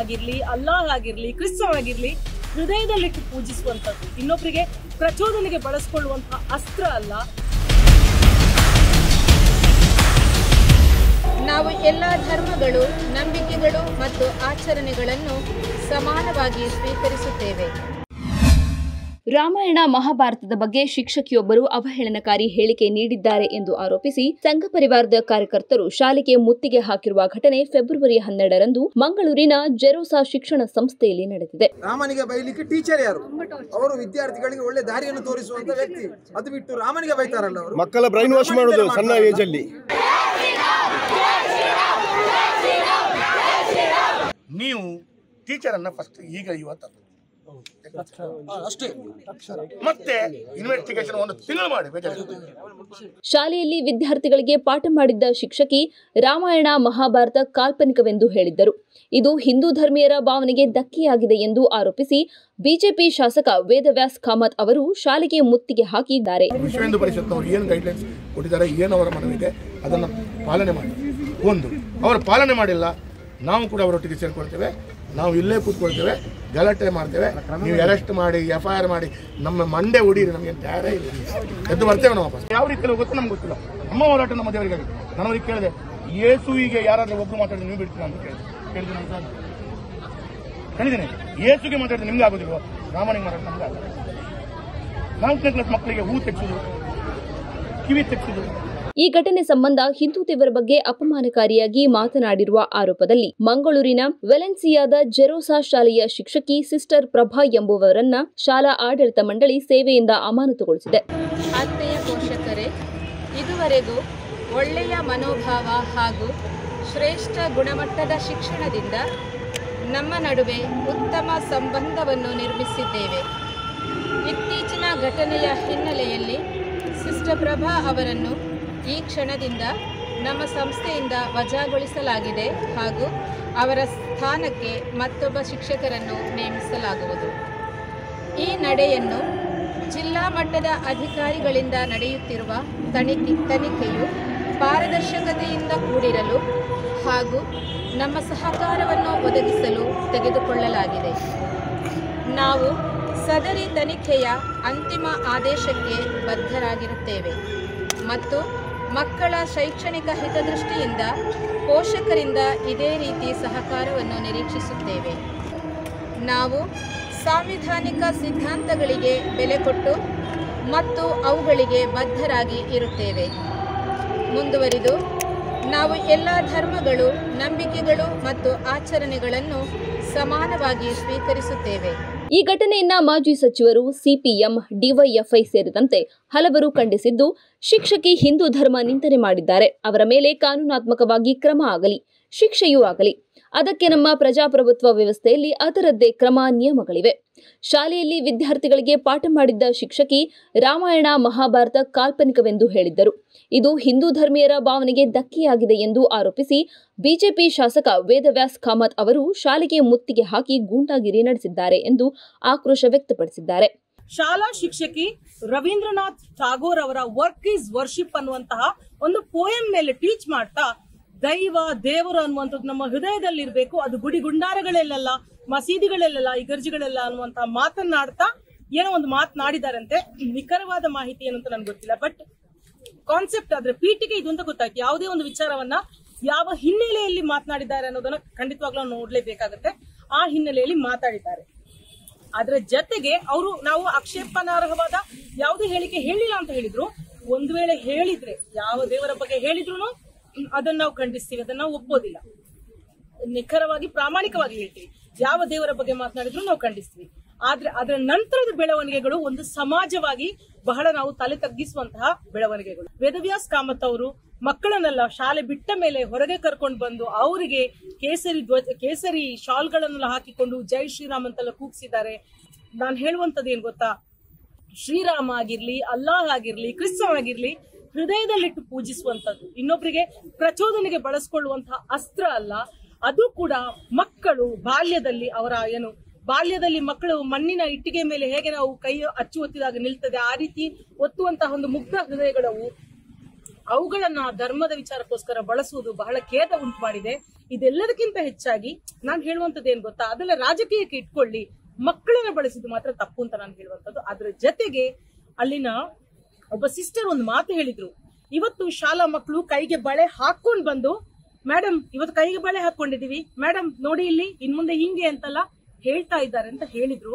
ಆಗಿರ್ಲಿ ಅಲ್ಲಾಹ್ ಆಗಿರ್ಲಿ ಕ್ರಿಸ್ತ ಆಗಿರ್ಲಿ ಹೃದಯದಲ್ಲಿಟ್ಟು ಪೂಜಿಸುವಂಥದ್ದು ಇನ್ನೊಬ್ಬರಿಗೆ ಪ್ರಚೋದನೆಗೆ ಬಳಸಿಕೊಳ್ಳುವಂತಹ ಅಸ್ತ್ರ ಅಲ್ಲ ನಾವು ಎಲ್ಲ ಧರ್ಮಗಳು ನಂಬಿಕೆಗಳು ಮತ್ತು ಆಚರಣೆಗಳನ್ನು ಸಮಾನವಾಗಿ ಸ್ವೀಕರಿಸುತ್ತೇವೆ ರಾಮಾಯಣ ಮಹಾಭಾರತದ ಬಗ್ಗೆ ಶಿಕ್ಷಕಿಯೊಬ್ಬರು ಅವಹೇಳನಕಾರಿ ಹೇಳಿಕೆ ನೀಡಿದ್ದಾರೆ ಎಂದು ಆರೋಪಿಸಿ ಸಂಘ ಪರಿವಾರದ ಕಾರ್ಯಕರ್ತರು ಶಾಲೆಗೆ ಮುತ್ತಿಗೆ ಹಾಕಿರುವ ಘಟನೆ ಫೆಬ್ರವರಿ ಹನ್ನೆರಡರಂದು ಮಂಗಳೂರಿನ ಜೆರೋಸಾ ಶಿಕ್ಷಣ ಸಂಸ್ಥೆಯಲ್ಲಿ ನಡೆದಿದೆ ರಾಮನಿಗೆ ಬೈಲಿಕ್ಕೆ ಟೀಚರ್ ಯಾರು ಅವರು ವಿದ್ಯಾರ್ಥಿಗಳಿಗೆ ಒಳ್ಳೆ ದಾರಿಯನ್ನು ತೋರಿಸುವಂತ ವ್ಯಕ್ತಿ ಅದು ಬಿಟ್ಟು ರಾಮನಿಗೆ ಬೈತಾರಲ್ಲ ಅವರು ಮಕ್ಕಳ ಬ್ರೈನ್ ವಾಶ್ ಮಾಡೋದು ಸಣ್ಣ ಏಜ್ ಅಲ್ಲಿ ನೀವು ಟೀಚರನ್ನ ಫಸ್ಟ್ ಈಗ ಇವತ್ತು ಅಷ್ಟೇ ಮತ್ತೆ ಇನ್ವೆಸ್ಟಿಗೇಷನ್ ಒಂದು ತಿಂಗಳು ಮಾಡಿ ಬೇಕಾದ್ರೆ ಶಾಲೆಯಲ್ಲಿ ವಿದ್ಯಾರ್ಥಿಗಳಿಗೆ ಪಾಠ ಮಾಡಿದ್ದ ಶಿಕ್ಷಕಿ ರಾಮಾಯಣ ಮಹಾಭಾರತ ಕಾಲ್ಪನಿಕವೆಂದು ಹೇಳಿದ್ದರು ಇದು ಹಿಂದೂ ಧರ್ಮೀಯರ ಭಾವನೆಗೆ ಧಕ್ಕೆಯಾಗಿದೆ ಎಂದು ಆರೋಪಿಸಿ ಬಿಜೆಪಿ ಶಾಸಕ ವೇದವ್ಯಾಸ್ ಕಾಮತ್ ಅವರು ಶಾಲೆಗೆ ಮುತ್ತಿಗೆ ಹಾಕಿದ್ದಾರೆ ವಿಶ್ವ ಹಿಂದೂ ಪರಿಷತ್ನವರು ಏನು ಗೈಡ್ಲೈನ್ಸ್ ಕೊಟ್ಟಿದ್ದಾರೆ ಏನು ಅವರ ಮನವಿದೆ ಅದನ್ನು ಪಾಲನೆ ಮಾಡಿ ಒಂದು ಅವರು ಪಾಲನೆ ಮಾಡಿಲ್ಲ ನಾವು ಕೂಡ ಅವರೊಟ್ಟಿಗೆ ಸೇರ್ಕೊಳ್ತೇವೆ ನಾವು ಇಲ್ಲೇ ಕೂತ್ಕೊಳ್ತೇವೆ ಗಲಾಟೆ ಮಾಡ್ತೇವೆ ನೀವು ಅರೆಸ್ಟ್ ಮಾಡಿ ಎಫ್ ಐ ಆರ್ ಮಾಡಿ ನಮ್ಮ ಮಂಡೆ ಹೊಡೀರಿ ನಮಗೆ ತಯಾರೇ ಇಲ್ಲ ಎದ್ದು ಬರ್ತೇವೆ ನಾವು ವಾಪಸ್ ಯಾವ ರೀತಿ ಗೊತ್ತು ನಮ್ಗೆ ಗೊತ್ತಿಲ್ಲ ನಮ್ಮ ಹೋರಾಟ ನಮ್ಮ ದೇವರಿಗೆ ನಾನು ಅವ್ರಿಗೆ ಕೇಳಿದೆ ಯೇಸುವಿಗೆ ಯಾರಾದ್ರೂ ಒಬ್ರು ಮಾತಾಡಿದ್ರೆ ನೀವು ಬಿಡ್ತೀರಾ ಅಂತ ಕೇಳಿದೆ ಕೇಳಿದೆ ನಾನು ಸರ್ ಹೇಳಿದ್ದೇನೆ ಯೇಸುಗೆ ಮಾತಾಡಿದ್ರೆ ನಿಮ್ಗೆ ಆಗೋದಿಲ್ವ ರಾಮನಿಗೆ ಮಾತಾಡಿದ್ರೆ ನಮ್ಗೆ ಆಗಲ್ಲ ನಾಲ್ಕನೇ ಕ್ಲಾಸ್ ಮಕ್ಕಳಿಗೆ ಹೂ ತೆಗ್ಸೋದು ಕಿವಿ ತೆಗ್ಸೋದು ಈ ಘಟನೆ ಸಂಬಂಧ ಹಿಂದೂ ದೇವರ ಬಗ್ಗೆ ಅಪಮಾನಕಾರಿಯಾಗಿ ಮಾತನಾಡಿರುವ ಆರೋಪದಲ್ಲಿ ಮಂಗಳೂರಿನ ವೆಲೆನ್ಸಿಯಾದ ಜೆರೋಸಾ ಶಾಲೆಯ ಶಿಕ್ಷಕಿ ಸಿಸ್ಟರ್ ಪ್ರಭಾ ಎಂಬುವವರನ್ನ ಶಾಲಾ ಆಡಳಿತ ಮಂಡಳಿ ಸೇವೆಯಿಂದ ಅಮಾನತುಗೊಳಿಸಿದೆ ಆತ್ಮೀಯ ಪೋಷಕರೇ ಇದುವರೆಗೂ ಒಳ್ಳೆಯ ಮನೋಭಾವ ಹಾಗೂ ಶ್ರೇಷ್ಠ ಗುಣಮಟ್ಟದ ಶಿಕ್ಷಣದಿಂದ ನಮ್ಮ ನಡುವೆ ಉತ್ತಮ ಸಂಬಂಧವನ್ನು ನಿರ್ಮಿಸಿದ್ದೇವೆ ಇತ್ತೀಚಿನ ಘಟನೆಯ ಹಿನ್ನೆಲೆಯಲ್ಲಿ ಸಿಸ್ಟರ್ ಪ್ರಭಾ ಅವರನ್ನು ಈ ಕ್ಷಣದಿಂದ ನಮ್ಮ ಸಂಸ್ಥೆಯಿಂದ ವಜಾಗೊಳಿಸಲಾಗಿದೆ ಹಾಗೂ ಅವರ ಸ್ಥಾನಕ್ಕೆ ಮತ್ತೊಬ್ಬ ಶಿಕ್ಷಕರನ್ನು ನೇಮಿಸಲಾಗುವುದು ಈ ನಡೆಯನ್ನು ಜಿಲ್ಲಾ ಮಟ್ಟದ ಅಧಿಕಾರಿಗಳಿಂದ ನಡೆಯುತ್ತಿರುವ ತನಿಖೆ ತನಿಖೆಯು ಪಾರದರ್ಶಕತೆಯಿಂದ ಕೂಡಿರಲು ಹಾಗೂ ನಮ್ಮ ಸಹಕಾರವನ್ನು ಒದಗಿಸಲು ತೆಗೆದುಕೊಳ್ಳಲಾಗಿದೆ ನಾವು ಸದರಿ ತನಿಖೆಯ ಅಂತಿಮ ಆದೇಶಕ್ಕೆ ಬದ್ಧರಾಗಿರುತ್ತೇವೆ ಮತ್ತು ಮಕ್ಕಳ ಶೈಕ್ಷಣಿಕ ಹಿತದೃಷ್ಟಿಯಿಂದ ಪೋಷಕರಿಂದ ಇದೇ ರೀತಿ ಸಹಕಾರವನ್ನು ನಿರೀಕ್ಷಿಸುತ್ತೇವೆ ನಾವು ಸಾಂವಿಧಾನಿಕ ಸಿದ್ಧಾಂತಗಳಿಗೆ ಬೆಲೆ ಕೊಟ್ಟು ಮತ್ತು ಅವುಗಳಿಗೆ ಬದ್ಧರಾಗಿ ಇರುತ್ತೇವೆ ಮುಂದುವರಿದು ನಾವು ಎಲ್ಲ ಧರ್ಮಗಳು ನಂಬಿಕೆಗಳು ಮತ್ತು ಆಚರಣೆಗಳನ್ನು ಸಮಾನವಾಗಿ ಸ್ವೀಕರಿಸುತ್ತೇವೆ ಈ ಘಟನೆಯನ್ನ ಮಾಜಿ ಸಚಿವರು ಸಿಪಿಎಂ ಡಿವೈಎಫ್ಐ ಸೇರಿದಂತೆ ಹಲವರು ಖಂಡಿಸಿದ್ದು ಶಿಕ್ಷಕಿ ಹಿಂದೂ ಧರ್ಮ ನಿಂದನೆ ಮಾಡಿದ್ದಾರೆ ಅವರ ಮೇಲೆ ಕಾನೂನಾತ್ಮಕವಾಗಿ ಕ್ರಮ ಆಗಲಿ ಶಿಕ್ಷೆಯೂ ಆಗಲಿ ಅದಕ್ಕೆ ನಮ್ಮ ಪ್ರಜಾಪ್ರಭುತ್ವ ವ್ಯವಸ್ಥೆಯಲ್ಲಿ ಅದರದ್ದೇ ಕ್ರಮ ನಿಯಮಗಳಿವೆ ಶಾಲೆಯಲ್ಲಿ ವಿದ್ಯಾರ್ಥಿಗಳಿಗೆ ಪಾಠ ಮಾಡಿದ್ದ ಶಿಕ್ಷಕಿ ರಾಮಾಯಣ ಮಹಾಭಾರತ ಕಾಲ್ಪನಿಕವೆಂದು ಹೇಳಿದ್ದರು ಇದು ಹಿಂದೂ ಧರ್ಮೀಯರ ಭಾವನೆಗೆ ಧಕ್ಕೆಯಾಗಿದೆ ಎಂದು ಆರೋಪಿಸಿ ಬಿಜೆಪಿ ಶಾಸಕ ವೇದವ್ಯಾಸ್ ಕಾಮತ್ ಅವರು ಶಾಲೆಗೆ ಮುತ್ತಿಗೆ ಹಾಕಿ ಗೂಂಡಾಗಿರಿ ನಡೆಸಿದ್ದಾರೆ ಎಂದು ಆಕ್ರೋಶ ವ್ಯಕ್ತಪಡಿಸಿದ್ದಾರೆ ಶಾಲಾ ಶಿಕ್ಷಕಿ ರವೀಂದ್ರನಾಥ್ ಟಾಗೋರ್ ಅವರ ವರ್ಕ್ ಈಸ್ ವರ್ಷಿಪ್ ಅನ್ನುವಂತಹ ಒಂದು ಪೋಯಂ ಮೇಲೆ ಟೀಚ್ ಮಾಡ್ತಾ ದೈವ ದೇವರು ಅನ್ನುವಂಥದ್ದು ನಮ್ಮ ಹೃದಯದಲ್ಲಿ ಇರಬೇಕು ಅದು ಗುಡಿ ಗುಂಡಾರಗಳಲ್ಲೆಲ್ಲ ಮಸೀದಿಗಳಲ್ಲೆಲ್ಲ ಇಗರ್ಜಿಗಳೆಲ್ಲ ಅನ್ನುವಂತಹ ಮಾತನ್ನಾಡ್ತಾ ಏನೋ ಒಂದು ಮಾತನಾಡಿದಾರಂತೆ ನಿಖರವಾದ ಮಾಹಿತಿ ಏನು ಅಂತ ನನ್ಗೆ ಗೊತ್ತಿಲ್ಲ ಬಟ್ ಕಾನ್ಸೆಪ್ಟ್ ಆದ್ರೆ ಪೀಠಿಗೆ ಇದು ಅಂತ ಗೊತ್ತಾಯ್ತು ಯಾವುದೇ ಒಂದು ವಿಚಾರವನ್ನ ಯಾವ ಹಿನ್ನೆಲೆಯಲ್ಲಿ ಮಾತನಾಡಿದ್ದಾರೆ ಅನ್ನೋದನ್ನ ಖಂಡಿತವಾಗ್ಲೂ ನೋಡ್ಲೇಬೇಕಾಗತ್ತೆ ಆ ಹಿನ್ನೆಲೆಯಲ್ಲಿ ಮಾತಾಡಿದ್ದಾರೆ ಅದರ ಜೊತೆಗೆ ಅವರು ನಾವು ಆಕ್ಷೇಪನಾರ್ಹವಾದ ಯಾವುದೇ ಹೇಳಿಕೆ ಹೇಳಿಲ್ಲ ಅಂತ ಹೇಳಿದ್ರು ಒಂದ್ ವೇಳೆ ಹೇಳಿದ್ರೆ ಯಾವ ದೇವರ ಬಗ್ಗೆ ಹೇಳಿದ್ರು ಅದನ್ನ ನಾವು ಖಂಡಿಸ್ತೀವಿ ಅದನ್ನ ನಾವು ಒಪ್ಪೋದಿಲ್ಲ ನಿಖರವಾಗಿ ಪ್ರಾಮಾಣಿಕವಾಗಿ ಹೇಳ್ತೀವಿ ಯಾವ ದೇವರ ಬಗ್ಗೆ ಮಾತನಾಡಿದ್ರು ನಾವು ಖಂಡಿಸ್ತೀವಿ ಆದ್ರೆ ಅದರ ನಂತರದ ಬೆಳವಣಿಗೆಗಳು ಒಂದು ಸಮಾಜವಾಗಿ ಬಹಳ ನಾವು ತಲೆ ತಗ್ಗಿಸುವಂತಹ ಬೆಳವಣಿಗೆಗಳು ವೇದವ್ಯಾಸ್ ಕಾಮತ್ ಅವರು ಮಕ್ಕಳನ್ನೆಲ್ಲ ಶಾಲೆ ಬಿಟ್ಟ ಮೇಲೆ ಹೊರಗೆ ಕರ್ಕೊಂಡು ಬಂದು ಅವರಿಗೆ ಕೇಸರಿ ಧ್ವಜ ಕೇಸರಿ ಶಾಲ್ಗಳನ್ನೆಲ್ಲ ಹಾಕಿಕೊಂಡು ಜೈ ಶ್ರೀರಾಮ್ ಅಂತೆಲ್ಲ ಕೂಗ್ಸಿದ್ದಾರೆ ನಾನು ಹೇಳುವಂತದ್ದು ಏನ್ ಗೊತ್ತಾ ಶ್ರೀರಾಮ ಆಗಿರ್ಲಿ ಅಲ್ಲಾಹ್ ಆಗಿರ್ಲಿ ಕ್ರಿಸ್ತ ಆಗಿರ್ಲಿ ಹೃದಯದಲ್ಲಿಟ್ಟು ಪೂಜಿಸುವಂತದ್ದು ಇನ್ನೊಬ್ಬರಿಗೆ ಪ್ರಚೋದನೆಗೆ ಬಳಸಿಕೊಳ್ಳುವಂತಹ ಅಸ್ತ್ರ ಅಲ್ಲ ಅದು ಕೂಡ ಮಕ್ಕಳು ಬಾಲ್ಯದಲ್ಲಿ ಅವರ ಏನು ಬಾಲ್ಯದಲ್ಲಿ ಮಕ್ಕಳು ಮಣ್ಣಿನ ಇಟ್ಟಿಗೆ ಮೇಲೆ ಹೇಗೆ ನಾವು ಕೈ ಅಚ್ಚು ಒತ್ತಿದಾಗ ನಿಲ್ತದೆ ಆ ರೀತಿ ಒತ್ತುವಂತಹ ಒಂದು ಮುಗ್ಧ ಹೃದಯಗಳವು ಅವುಗಳನ್ನ ಧರ್ಮದ ವಿಚಾರಕ್ಕೋಸ್ಕರ ಬಳಸುವುದು ಬಹಳ ಖೇದ ಉಂಟು ಮಾಡಿದೆ ಇದೆಲ್ಲದಕ್ಕಿಂತ ಹೆಚ್ಚಾಗಿ ನಾನು ಹೇಳುವಂತದ್ದು ಏನ್ ಗೊತ್ತಾ ಅದೆಲ್ಲ ರಾಜಕೀಯಕ್ಕೆ ಇಟ್ಕೊಳ್ಳಿ ಮಕ್ಕಳನ್ನ ಬಳಸಿದ್ದು ಮಾತ್ರ ತಪ್ಪು ಅಂತ ನಾನು ಹೇಳುವಂತದ್ದು ಅದ್ರ ಜೊತೆಗೆ ಅಲ್ಲಿನ ಒಬ್ಬ ಸಿಸ್ಟರ್ ಒಂದು ಮಾತು ಹೇಳಿದ್ರು ಇವತ್ತು ಶಾಲಾ ಮಕ್ಕಳು ಕೈಗೆ ಬಳೆ ಹಾಕೊಂಡ್ ಬಂದು ಮೇಡಮ್ ಇವತ್ತು ಕೈಗೆ ಬಳೆ ಹಾಕೊಂಡಿದೀವಿ ಮೇಡಮ್ ನೋಡಿ ಇಲ್ಲಿ ಇನ್ ಮುಂದೆ ಹಿಂಗೆ ಅಂತೆಲ್ಲ ಹೇಳ್ತಾ ಇದ್ದಾರೆ ಅಂತ ಹೇಳಿದ್ರು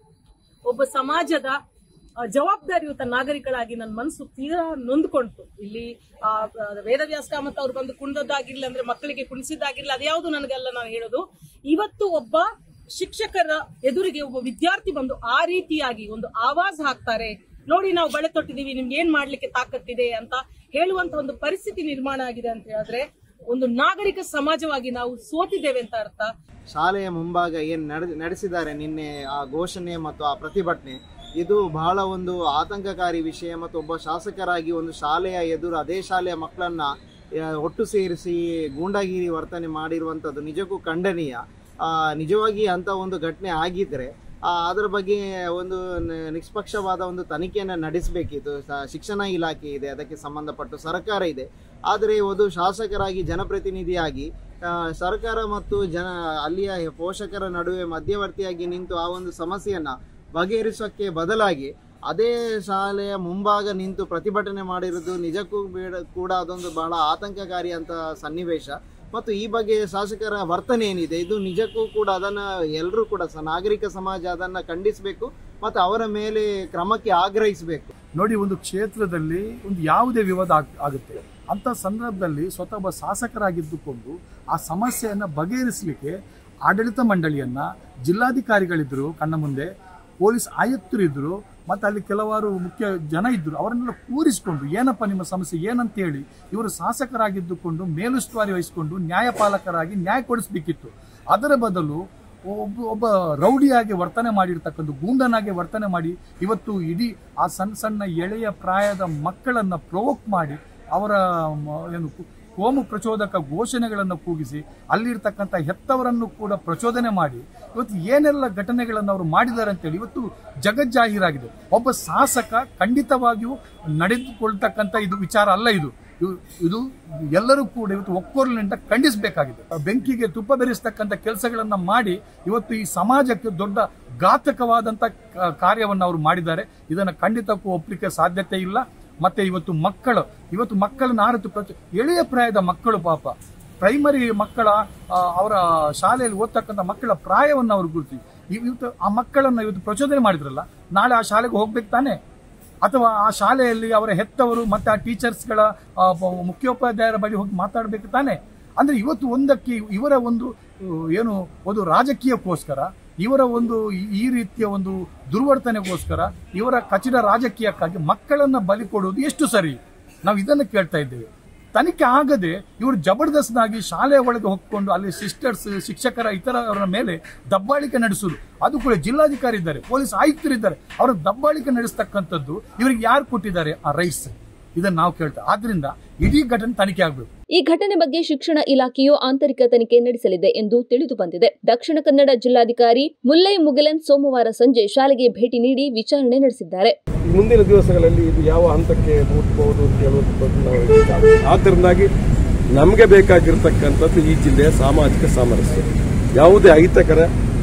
ಒಬ್ಬ ಸಮಾಜದ ಆ, ಜವಾಬ್ದಾರಿಯುತ ನಾಗರಿಕಳಾಗಿ ನನ್ನ ಮನಸ್ಸು ತೀರಾ ನೊಂದ್ಕೊಂತು ಇಲ್ಲಿ ಆ, ಆ, ವೇದವ್ಯಾಸ ಕಾಮತ್ ಅವ್ರು ಬಂದು ಕುಣಿದದ್ದಾಗಿರ್ಲಿ ಅಂದ್ರೆ ಮಕ್ಕಳಿಗೆ ಕುಣಿಸಿದ್ದಾಗಿರ್ಲಿ ಅದ್ಯಾವುದು ನನಗೆಲ್ಲ ನಾನು ಹೇಳೋದು ಇವತ್ತು ಒಬ್ಬ ಶಿಕ್ಷಕರ ಎದುರಿಗೆ ಒಬ್ಬ ವಿದ್ಯಾರ್ಥಿ ಬಂದು ಆ ರೀತಿಯಾಗಿ ಒಂದು ಆವಾಜ್ ಹಾಕ್ತಾರೆ ನೋಡಿ ನಾವು ಬಳೆ ತೊಟ್ಟಿದೀವಿ ನಿಮ್ಗೆ ಏನ್ ಮಾಡ್ಲಿಕ್ಕೆ ತಾಕತ್ತಿದೆ ಅಂತ ಹೇಳುವಂತ ಒಂದು ಪರಿಸ್ಥಿತಿ ನಿರ್ಮಾಣ ಆಗಿದೆ ಅಂತ ಹೇಳಿದ್ರೆ ಒಂದು ನಾಗರಿಕ ಸಮಾಜವಾಗಿ ನಾವು ಸೋತಿದ್ದೇವೆ ಅಂತ ಅರ್ಥ ಶಾಲೆಯ ಮುಂಭಾಗ ಏನು ನಡೆ ನಡೆಸಿದ್ದಾರೆ ನಿನ್ನೆ ಆ ಘೋಷಣೆ ಮತ್ತು ಆ ಪ್ರತಿಭಟನೆ ಇದು ಬಹಳ ಒಂದು ಆತಂಕಕಾರಿ ವಿಷಯ ಮತ್ತು ಒಬ್ಬ ಶಾಸಕರಾಗಿ ಒಂದು ಶಾಲೆಯ ಎದುರು ಅದೇ ಶಾಲೆಯ ಮಕ್ಕಳನ್ನ ಆ, ಒಟ್ಟು ಸೇರಿಸಿ ಗೂಂಡಾಗಿರಿ ವರ್ತನೆ ಮಾಡಿರುವಂಥದ್ದು ನಿಜಕ್ಕೂ ಖಂಡನೀಯ ಆ, ನಿಜವಾಗಿ ಅಂತ ಒಂದು ಘಟನೆ ಆಗಿದ್ರೆ ಆ, ಅದರ ಬಗ್ಗೆ ಒಂದು ನ- ನಿಷ್ಪಕ್ಷವಾದ ಒಂದು ತನಿಖೆಯನ್ನು ನಡೆಸಬೇಕಿತ್ತು ಸ- ಶಿಕ್ಷಣ ಇಲಾಖೆ ಇದೆ ಅದಕ್ಕೆ ಸಂಬಂಧಪಟ್ಟು ಸರ್ಕಾರ ಇದೆ ಆದರೆ ಒಂದು ಶಾಸಕರಾಗಿ ಜನಪ್ರತಿನಿಧಿಯಾಗಿ ಆ, ಸರ್ಕಾರ ಮತ್ತು ಜನ ಅಲ್ಲಿಯ ಪೋಷಕರ ನಡುವೆ ಮಧ್ಯವರ್ತಿಯಾಗಿ ನಿಂತು ಆ ಒಂದು ಸಮಸ್ಯೆಯನ್ನ ಬಗೆಹರಿಸೋಕ್ಕೆ ಬದಲಾಗಿ ಅದೇ ಶಾಲೆಯ ಮುಂಭಾಗ ನಿಂತು ಪ್ರತಿಭಟನೆ ಮಾಡಿರೋದು ನಿಜಕ್ಕೂ ಬೇಡ ಕೂಡ ಅದೊಂದು ಬಹಳ ಆತಂಕಕಾರಿ ಅಂತ ಸನ್ನಿವೇಶ ಮತ್ತು ಈ ಬಗ್ಗೆ ಶಾಸಕರ ವರ್ತನೆ ಏನಿದೆ ಇದು ನಿಜಕ್ಕೂ ಕೂಡ ಅದನ್ನ ಎಲ್ಲರೂ ಕೂಡ ಸ ನಾಗರಿಕ ಸಮಾಜ ಅದನ್ನ ಖಂಡಿಸಬೇಕು ಮತ್ತು ಅವರ ಮೇಲೆ ಕ್ರಮಕ್ಕೆ ಆಗ್ರಹಿಸಬೇಕು ನೋಡಿ ಒಂದು ಕ್ಷೇತ್ರದಲ್ಲಿ ಒಂದು ಯಾವುದೇ ವಿವಾದ ಆಗ್- ಆಗುತ್ತೆ ಅಂತ ಸಂದರ್ಭದಲ್ಲಿ ಸ್ವತಃ ಒಬ್ಬ ಶಾಸಕರಾಗಿದ್ದುಕೊಂಡು ಆ ಸಮಸ್ಯೆಯನ್ನ ಬಗೆಹರಿಸಲಿಕ್ಕೆ ಆಡಳಿತ ಮಂಡಳಿಯನ್ನ ಜಿಲ್ಲಾಧಿಕಾರಿಗಳಿದ್ರು ಕಣ್ಣ ಮುಂದೆ ಪೊಲೀಸ್ ಆಯುಕ್ತರು ಇದ್ರು ಮತ್ತೆ ಅಲ್ಲಿ ಕೆಲವಾರು ಮುಖ್ಯ ಜನ ಇದ್ರು ಅವರನ್ನೆಲ್ಲ ಕೂರಿಸಿಕೊಂಡು ಏನಪ್ಪ ನಿಮ್ಮ ಸಮಸ್ಯೆ ಏನಂತ ಹೇಳಿ ಇವರು ಶಾಸಕರಾಗಿದ್ದುಕೊಂಡು ಮೇಲುಸ್ತುವಾರಿ ವಹಿಸಿಕೊಂಡು ನ್ಯಾಯಪಾಲಕರಾಗಿ ನ್ಯಾಯ ಕೊಡಿಸ್ಬೇಕಿತ್ತು ಅದರ ಬದಲು ಒಬ್ಬ ಒಬ್ಬ ರೌಡಿಯಾಗಿ ವರ್ತನೆ ಮಾಡಿರ್ತಕ್ಕಂಥ ಗೂಂಡನಾಗಿ ವರ್ತನೆ ಮಾಡಿ ಇವತ್ತು ಇಡೀ ಆ ಸಣ್ಣ ಸಣ್ಣ ಎಳೆಯ ಪ್ರಾಯದ ಮಕ್ಕಳನ್ನ ಪ್ರವೋಕ್ ಮಾಡಿ ಅವರ ಮ- ಏನು ಕು- ಕೋಮು ಪ್ರಚೋದಕ ಘೋಷಣೆಗಳನ್ನು ಕೂಗಿಸಿ ಅಲ್ಲಿರ್ತಕ್ಕಂಥ ಹೆತ್ತವರನ್ನು ಕೂಡ ಪ್ರಚೋದನೆ ಮಾಡಿ ಇವತ್ತು ಏನೆಲ್ಲ ಘಟನೆಗಳನ್ನು ಅವರು ಮಾಡಿದ್ದಾರೆ ಅಂತೇಳಿ ಇವತ್ತು ಜಗಜ್ಜಾಹೀರಾಗಿದೆ ಒಬ್ಬ ಶಾಸಕ ಖಂಡಿತವಾಗಿಯೂ ನಡೆದುಕೊಳ್ತಕ್ಕಂಥ ಇದು ವಿಚಾರ ಅಲ್ಲ ಇದು ಇವು- ಇದು ಎಲ್ಲರೂ ಕೂಡ ಇವತ್ತು ಒಕ್ಕೊರಲಿನಿಂದ ಖಂಡಿಸಬೇಕಾಗಿದೆ ಬೆಂಕಿಗೆ ತುಪ್ಪ ಬೆರೆಸ್ತಕ್ಕಂಥ ಕೆಲಸಗಳನ್ನ ಮಾಡಿ ಇವತ್ತು ಈ ಸಮಾಜಕ್ಕೆ ದೊಡ್ಡ ಘಾತಕವಾದಂತ ಕ- ಕಾರ್ಯವನ್ನು ಅವರು ಮಾಡಿದ್ದಾರೆ ಇದನ್ನು ಖಂಡಿತಕ್ಕೂ ಒಪ್ಪಲಿಕ್ಕೆ ಸಾಧ್ಯತೆ ಇಲ್ಲ ಮತ್ತೆ ಇವತ್ತು ಮಕ್ಕಳು ಇವತ್ತು ಮಕ್ಕಳನ್ನ ಆರತು ಪ್ರಚ ಎಳೆಯ ಪ್ರಾಯದ ಮಕ್ಕಳು ಪಾಪ ಪ್ರೈಮರಿ ಮಕ್ಕಳ ಆ, ಅವರ ಶಾಲೆಯಲ್ಲಿ ಓದ್ತಕ್ಕಂಥ ಮಕ್ಕಳ ಪ್ರಾಯವನ್ನು ಅವರು ಗುರುತಿ ಇವತ್ತು ಆ ಮಕ್ಕಳನ್ನ ಇವತ್ತು ಪ್ರಚೋದನೆ ಮಾಡಿದ್ರಲ್ಲ ನಾಳೆ ಆ ಶಾಲೆಗೆ ಹೋಗ್ಬೇಕು ತಾನೆ ಅಥವಾ ಆ ಶಾಲೆಯಲ್ಲಿ ಅವರ ಹೆತ್ತವರು ಮತ್ತೆ ಆ ಟೀಚರ್ಸ್ಗಳ ಆ, ಪ- ಮುಖ್ಯೋಪಾಧ್ಯಾಯರ ಬಳಿ ಹೋಗಿ ಮಾತಾಡಬೇಕು ತಾನೆ ಅಂದ್ರೆ ಇವತ್ತು ಒಂದಕ್ಕೆ ಇವರ ಒಂದು ಅಹ್, ಏನು ಒಂದು ರಾಜಕೀಯಕ್ಕೋಸ್ಕರ ಇವರ ಒಂದು ಈ- ಈ ರೀತಿಯ ಒಂದು ದುರ್ವರ್ತನೆಗೋಸ್ಕರ ಇವರ ಕಚಿಡ ರಾಜಕೀಯಕ್ಕಾಗಿ ಮಕ್ಕಳನ್ನ ಬಲಿ ಕೊಡುವುದು ಎಷ್ಟು ಸರಿ ನಾವು ಇದನ್ನು ಕೇಳ್ತಾ ಇದ್ದೇವೆ ತನಿಖೆ ಆಗದೆ ಇವರು ಜಬರ್ದಸ್ತಾಗಿ ಶಾಲೆಯ ಒಳಗೆ ಹೊಕ್ಕೊಂಡು ಅಲ್ಲಿ ಸಿಸ್ಟರ್ಸ್ ಶಿಕ್ಷಕರ ಇತರರ ಮೇಲೆ ದಬ್ಬಾಳಿಕೆ ನಡೆಸುವುದು ಅದು ಕೂಡ ಜಿಲ್ಲಾಧಿಕಾರಿ ಇದ್ದಾರೆ ಪೊಲೀಸ್ ಆಯುಕ್ತರಿದ್ದಾರೆ ಅವರ ದಬ್ಬಾಳಿಕೆ ನಡೆಸ್ತಕ್ಕಂಥದ್ದು ಇವರಿಗೆ ಯಾರು ಕೊಟ್ಟಿದ್ದಾರೆ ಆ ರೈಟ್ಸ್ ಇದನ್ನ ನಾವು ಕೇಳ್ತಾ ಆದ್ರಿಂದ ಇಡೀ ಘಟನೆ ತನಿಖೆ ಆಗಬೇಕು ಈ ಘಟನೆ ಬಗ್ಗೆ ಶಿಕ್ಷಣ ಇಲಾಖೆಯು ಆಂತರಿಕ ತನಿಖೆ ನಡೆಸಲಿದೆ ಎಂದು ತಿಳಿದು ಬಂದಿದೆ ದಕ್ಷಿಣ ಕನ್ನಡ ಜಿಲ್ಲಾಧಿಕಾರಿ ಮುಲ್ಲೈ ಮುಗಿಲನ್ ಸೋಮವಾರ ಸಂಜೆ ಶಾಲೆಗೆ ಭೇಟಿ ನೀಡಿ ವಿಚಾರಣೆ ನಡೆಸಿದ್ದಾರೆ ಮುಂದಿನ ದಿವಸಗಳಲ್ಲಿ ಇದು ಯಾವ ಹಂತಕ್ಕೆ ಮುಟ್ಬಹುದು ಅಂತ ಹೇಳುವಂಥದ್ದು ನಾವು ಹೇಳ್ತಿದ್ದೇವೆ. ಆದ್ದರಿಂದಾಗಿ ನಮಗೆ ಬೇಕಾಗಿರ್ತಕ್ಕಂಥದ್ದು ಈ ಜಿಲ್ಲೆಯ ಸಾಮಾಜಿಕ ಸಾಮರಸ್ಯ ಯಾವುದೇ ಅಹಿತಕರ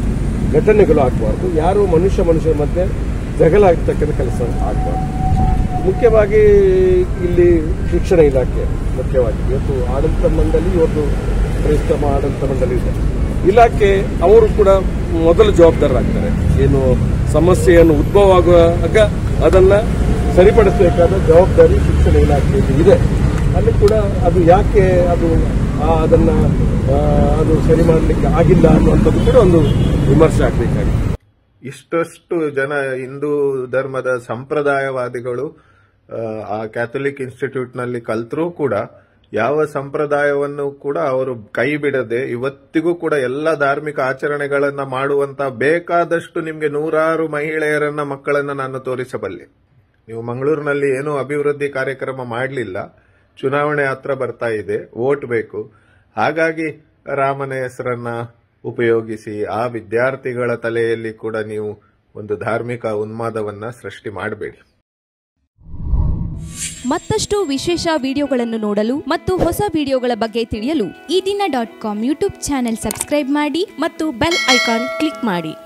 ಘಟನೆಗಳು ಆಗಬಾರ್ದು ಯಾರು ಮನುಷ್ಯ ಮನುಷ್ಯರ ಮಧ್ಯೆ ಜಗಳ ಆಗ್ತಕ್ಕಂಥ ಕೆಲಸ ಆಗಬಾರ್ದು ಮುಖ್ಯವಾಗಿ ಇಲ್ಲಿ ಶಿಕ್ಷಣ ಇಲಾಖೆ ಮುಖ್ಯವಾಗಿ ಇವತ್ತು ಆಡಳಿತ ಮಂಡಳಿ ಇವತ್ತು ಪರಿಶ್ರಮ ಆಡಳಿತ ಮಂಡಳಿ ಇದೆ ಇಲಾಖೆ ಅವರು ಕೂಡ ಮೊದಲು ಜವಾಬ್ದಾರರಾಗ್ತಾರೆ ಏನು ಸಮಸ್ಯೆಯನ್ನು ಉದ್ಭವ ಆಗುವಾಗ ಅದನ್ನ ಸರಿಪಡಿಸಬೇಕಾದ ಜವಾಬ್ದಾರಿ ಶಿಕ್ಷಣ ಇಲಾಖೆಯಲ್ಲಿ ಇದೆ ಅಲ್ಲಿ ಕೂಡ ಅದು ಯಾಕೆ ಅದು ಆ, ಅದನ್ನ ಆ, ಅದು ಸರಿ ಮಾಡಲಿಕ್ಕೆ ಆಗಿಲ್ಲ ಅನ್ನುವಂಥದ್ದು ಕೂಡ ಒಂದು ವಿಮರ್ಶೆ ಆಗಬೇಕಾಗಿದೆ ಇಷ್ಟಷ್ಟು ಜನ ಹಿಂದೂ ಧರ್ಮದ ಸಂಪ್ರದಾಯವಾದಿಗಳು ಆ, ಆ ಕ್ಯಾಥಲಿಕ್ ಇನ್ಸ್ಟಿಟ್ಯೂಟ್ ನಲ್ಲಿ ಕಲ್ತರೂ ಕೂಡ ಯಾವ ಸಂಪ್ರದಾಯವನ್ನು ಕೂಡ ಅವರು ಕೈ ಬಿಡದೆ ಇವತ್ತಿಗೂ ಕೂಡ ಎಲ್ಲ ಧಾರ್ಮಿಕ ಆಚರಣೆಗಳನ್ನ ಮಾಡುವಂತ ಬೇಕಾದಷ್ಟು ನಿಮ್ಗೆ ನೂರಾರು ಮಹಿಳೆಯರನ್ನ ಮಕ್ಕಳನ್ನ ನಾನು ತೋರಿಸಬಲ್ಲೆ ನೀವು ಮಂಗಳೂರಿನಲ್ಲಿ ಏನೂ ಅಭಿವೃದ್ಧಿ ಕಾರ್ಯಕ್ರಮ ಮಾಡಲಿಲ್ಲ ಚುನಾವಣೆ ಹತ್ರ ಬರ್ತಾ ಇದೆ ವೋಟ್ ಬೇಕು ಹಾಗಾಗಿ ರಾಮನ ಹೆಸರನ್ನ ಉಪಯೋಗಿಸಿ ಆ ವಿದ್ಯಾರ್ಥಿಗಳ ತಲೆಯಲ್ಲಿ ಕೂಡ ನೀವು ಒಂದು ಧಾರ್ಮಿಕ ಉನ್ಮಾದವನ್ನ ಸೃಷ್ಟಿ ಮಾಡಬೇಡಿ ಮತ್ತಷ್ಟು ವಿಶೇಷ ವಿಡಿಯೋಗಳನ್ನು ನೋಡಲು ಮತ್ತು ಹೊಸ ವಿಡಿಯೋಗಳ ಬಗ್ಗೆ ತಿಳಿಯಲು ಈ ದಿನ dot com YouTube channel subscribe ಮಾಡಿ ಮತ್ತು ಬೆಲ್ ಐಕಾನ್ ಕ್ಲಿಕ್ ಮಾಡಿ